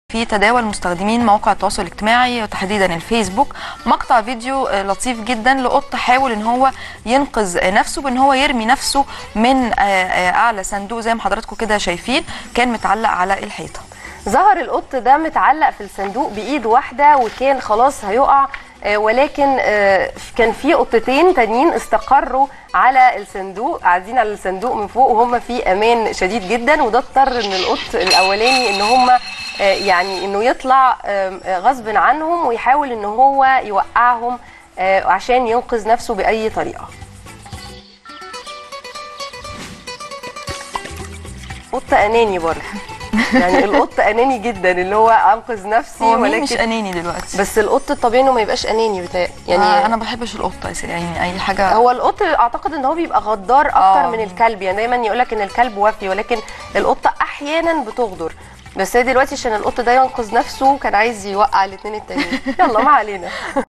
في تداول مستخدمين مواقع التواصل الاجتماعي وتحديدا الفيسبوك مقطع فيديو آه، لطيف جدا لقط حاول ان هو ينقذ آه، نفسه بان هو يرمي نفسه من آه، آه، اعلى صندوق زي ما حضراتكم كده شايفين كان متعلق على الحيطه ظهر القط ده متعلق في الصندوق بايد واحده وكان خلاص هيقع آه، ولكن آه، كان في قطتين تانيين استقروا على الصندوق قاعدين على الصندوق من فوق وهم في امان شديد جدا وده اضطر ان القط الاولاني ان هم آه، يعني انه يطلع آم، آه، غصب عنهم ويحاول ان هو يوقعهم آه، عشان ينقذ نفسه باي طريقه قط اناني برضه يعني القط اناني جدا اللي هو انقذ نفسي هو مين مش ولكن اناني دلوقتي بس القط الطبيعي انه ما يبقاش اناني بتاعي يعني يعني آه انا ما بحبش القطه أس- يعني اي حاجه هو القط اعتقد ان هو بيبقى غدار اكتر آه. من الكلب يعني دايما يقول لك ان الكلب وفي ولكن القطه احيانا بتغدر بس هي دلوقتي عشان القط ده ينقذ نفسه كان عايز يوقع الاثنين التانيين يلا ما علينا